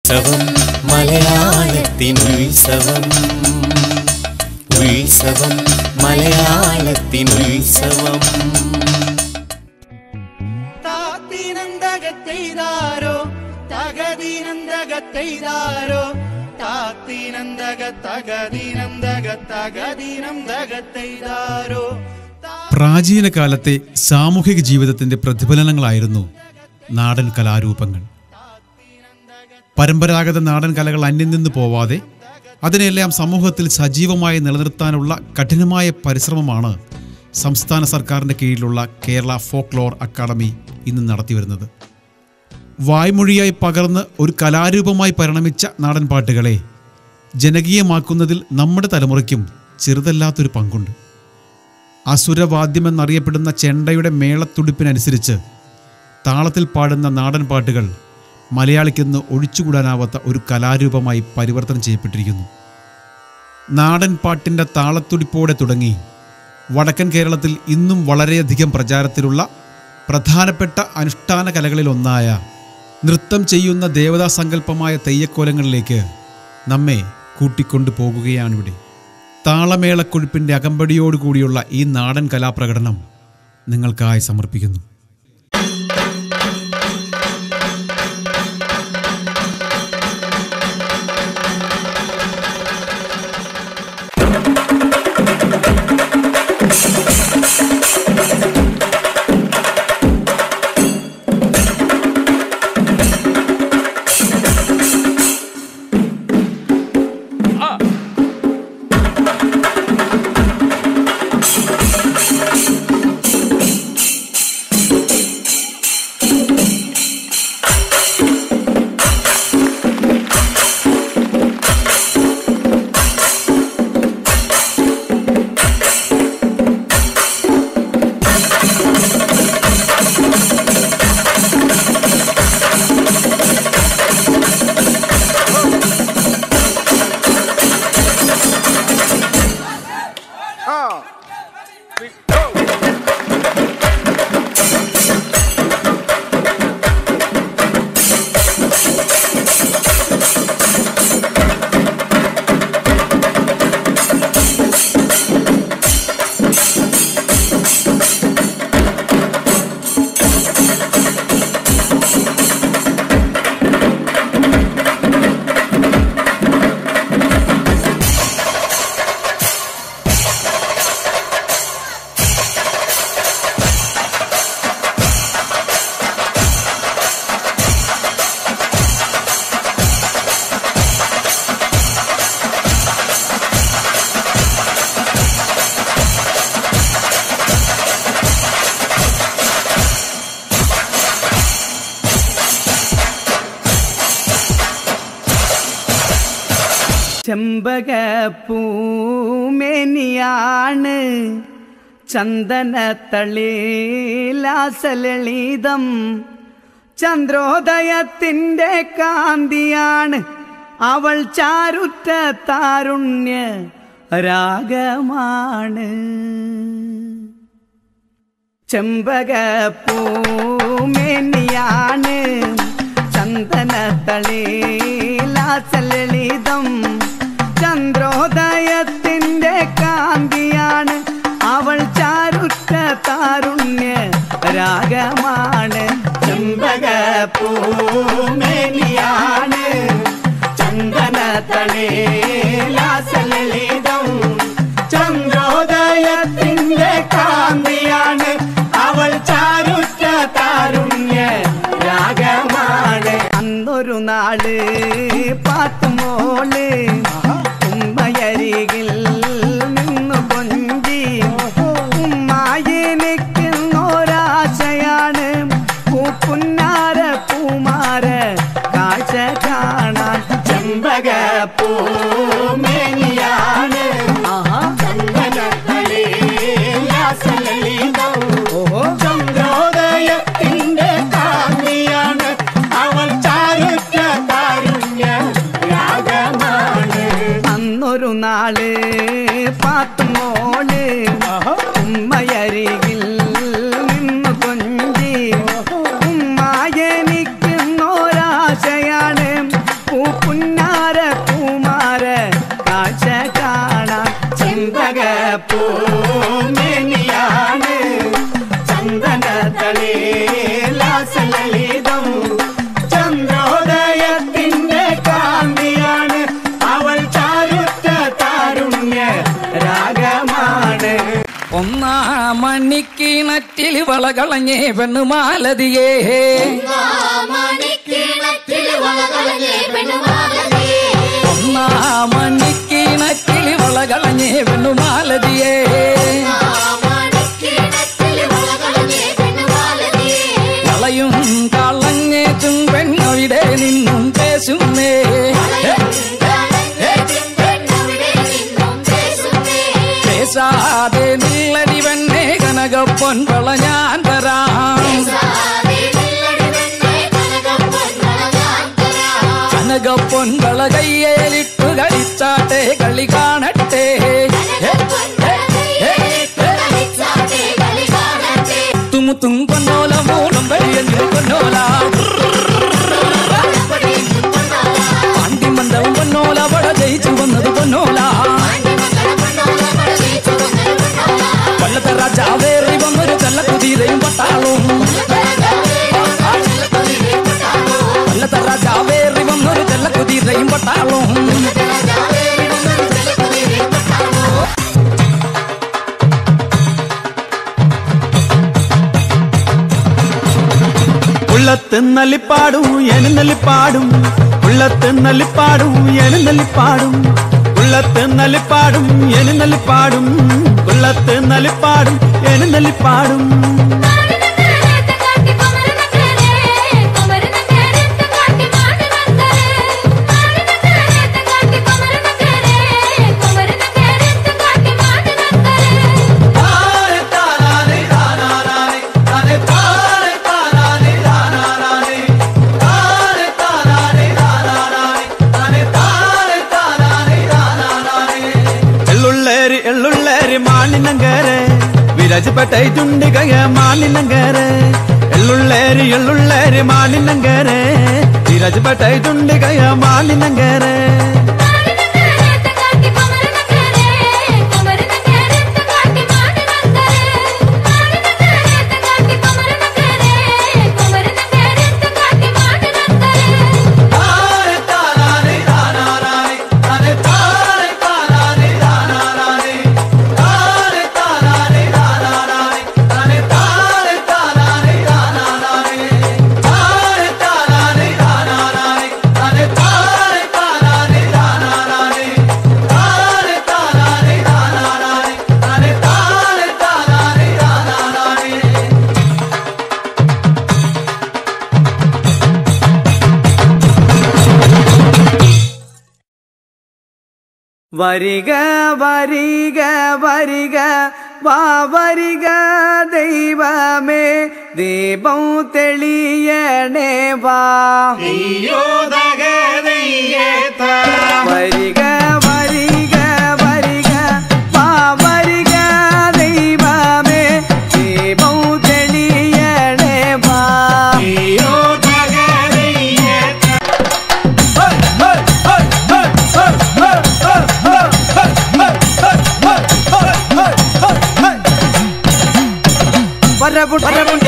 ഉത്സവം മലയാളത്തിൻ ഉത്സവം ഉത്സവം മലയാളത്തിൻ ഉത്സവം താത്തിനന്തകത്തെയ്താരോ തകതിനന്തകത്തെയ്താരോ താത്തിനന്തക തകതിനന്തക തകതിനന്തകത്തെയ്താരോ പ്രാചീന കാലത്തെ സാമൂഹിക ജീവിതത്തിന്റെ പ്രതിഫലനങ്ങളായിരുന്നു നാടൻ കലാരൂപങ്ങൾ പരമ്പരാഗത നാടൻ കലകൾ അന്യം നിന്ന് പോവാതെ അതിനെല്ലാം സമൂഹത്തിൽ സജീവമായി നിലനിർത്താനുള്ള കഠിനമായ പരിശ്രമമാണ് സംസ്ഥാന സർക്കാരിൻ്റെ കീഴിലുള്ള കേരള ഫോക്ലോർ അക്കാദമി ഇന്ന് നടത്തിവരുന്നത് വായ്മൊഴിയായി പകർന്ന് ഒരു കലാരൂപമായി പരിണമിച്ച നാടൻ പാട്ടുകളെ ജനകീയമാക്കുന്നതിൽ നമ്മുടെ തലമുറയ്ക്കും ചെറുതല്ലാത്തൊരു പങ്കുണ്ട് അസുരവാദ്യമെന്നറിയപ്പെടുന്ന ചെണ്ടയുടെ മേളത്തുടിപ്പിനനുസരിച്ച് താളത്തിൽ പാടുന്ന നാടൻ പാട്ടുകൾ മലയാളിക്കെന്ന് ഒഴിച്ചുകൂടാനാവാത്ത ഒരു കലാരൂപമായി പരിവർത്തനം ചെയ്യപ്പെട്ടിരിക്കുന്നു നാടൻ പാട്ടിൻ്റെ താളത്തുടിപ്പോടെ തുടങ്ങി വടക്കൻ കേരളത്തിൽ ഇന്നും വളരെയധികം പ്രചാരത്തിലുള്ള പ്രധാനപ്പെട്ട അനുഷ്ഠാന കലകളിലൊന്നായ നൃത്തം ചെയ്യുന്ന ദേവതാ സങ്കല്പമായ തെയ്യക്കോലങ്ങളിലേക്ക് നമ്മെ കൂട്ടിക്കൊണ്ടു പോകുകയാണിവിടെ താളമേളക്കൊഴുപ്പിൻ്റെ അകമ്പടിയോടുകൂടിയുള്ള ഈ നാടൻ കലാപ്രകടനം നിങ്ങൾക്കായി സമർപ്പിക്കുന്നു ചെമ്പകപ്പൂമേനിയാണ് ചന്ദനത്തളിലാസലളിതം ചന്ദ്രോദയത്തിൻ്റെ കാന്തിയാണ് അവൾ ചാരുറ്റ താരുണ്യ രാഗമാണ് ചെമ്പകപ്പൂമേനിയാണ് ചന്ദനത്തളിലാസലളിതം ചന്ദ്രോദയത്തിൻ്റെ കാന്തിയാണ് അവൾ ചാരുറ്റ താരുണ്യ രാഗമാണ് ചെമ്പകപ്പൂമേനിയാണ് ചന്ദനത്തളിലാസലളിതം ചന്ദ്രോദയത്തിൻ്റെ കാന്തിയാണ് അവൾ ചാരുറ്റ താരുണ്യ രാഗമാണ് അന്നൊരു നാള് പാത്തുമോള് ഉമ്മയരികിൽ നിന്നു കൊഞ്ചി ഉമ്മായി നിൽക്കുന്നൊരാശയാണ് പൂപ്പുന്നാര പൂമാര കാഴ്ച കാണാൻ ചെമ്പക പൂമേനിയാണ് ഓഹോ ചന്ദ്രോദയത്തിന്റെ കാന്തിയാണ് അവൾ ചാരുറ്റ കാരുണ്യ രാഗമാണ് അന്നൊരു നാള് പാത്തുമോള് ഉമ്മയരികിൽ നിന്നു കൊഞ്ചി ഉമ്മായനിക്കുന്നൊരാശയാണ് പൂ മണിക്കിണറ്റിൽ വളകളഞ്ഞേ പെണ്ണുമാലതിയേ ഒന്നാ മണിക്കിണറ്റിൽ വളകളഞ്ഞേ പെണ്ണുമാലതിയേ വളയും കളഞ്ഞേറ്റും പെണ്ണൊഴിടെ നിന്നും പേശുന്നേ പേശാതെ നില്ലടി പെണ്ണേ കനകപ്പൊൻ വള ഞാൻ തരാം കനകപ്പൊൻ വള കയ്യേലിട്ടു കളിച്ചാട്ടെ കളി കാണട്ടെ തുമുത്തും പൊന്നോല മൂടും വഴിയെങ്കിൽ പൊന്നോല അണ്ടിമണ്ഡലം പൊന്നോല വട ജയിച്ചു വന്നത് പൊന്നോല കൊല്ലത്തെ രാജാവേറി വന്നൊരു ചെല്ലക്കുതിരയും പട്ടാളും കൊല്ലത്തെ രാജാവേറി വന്നൊരു ചെല്ലക്കുതിരയും പട്ടാളും ഉള്ളത്ത് നല്ലിപ്പാടും എഴുന്നള്ളിപ്പാടും ഉള്ളത്ത് നല്ലിപ്പാടും എഴുന്നള്ളിപ്പാടും ഉള്ളത്ത് നല്ലിപ്പാടും എഴുന്നള്ളിപ്പാടും ഉള്ളത്ത് നല്ലിപ്പാടും എഴുന്നള്ളിപ്പാടും എള്ളുള്ളേരി എള്ളുള്ളേരി മാണിനങ്കരെ വിരാജപ്പെട്ടൈറ്റുണ്ട് കയ മാണിനങ്കരെ എള്ളുള്ളേരി എള്ളുള്ളേരി മാണിനങ്കരെ വിരാജപ്പെട്ടൈറ്റുണ്ട് കയ മാണിനങ്കരെ വരിക വരിക വരിക വാ വരിക ദൈവമേ ദീപം തെളിയണേ വാ വരിക വരിക വരിക വാ വരിക ദൈവമേ ദീപം തെളിയണേ വാ വരപുട്ട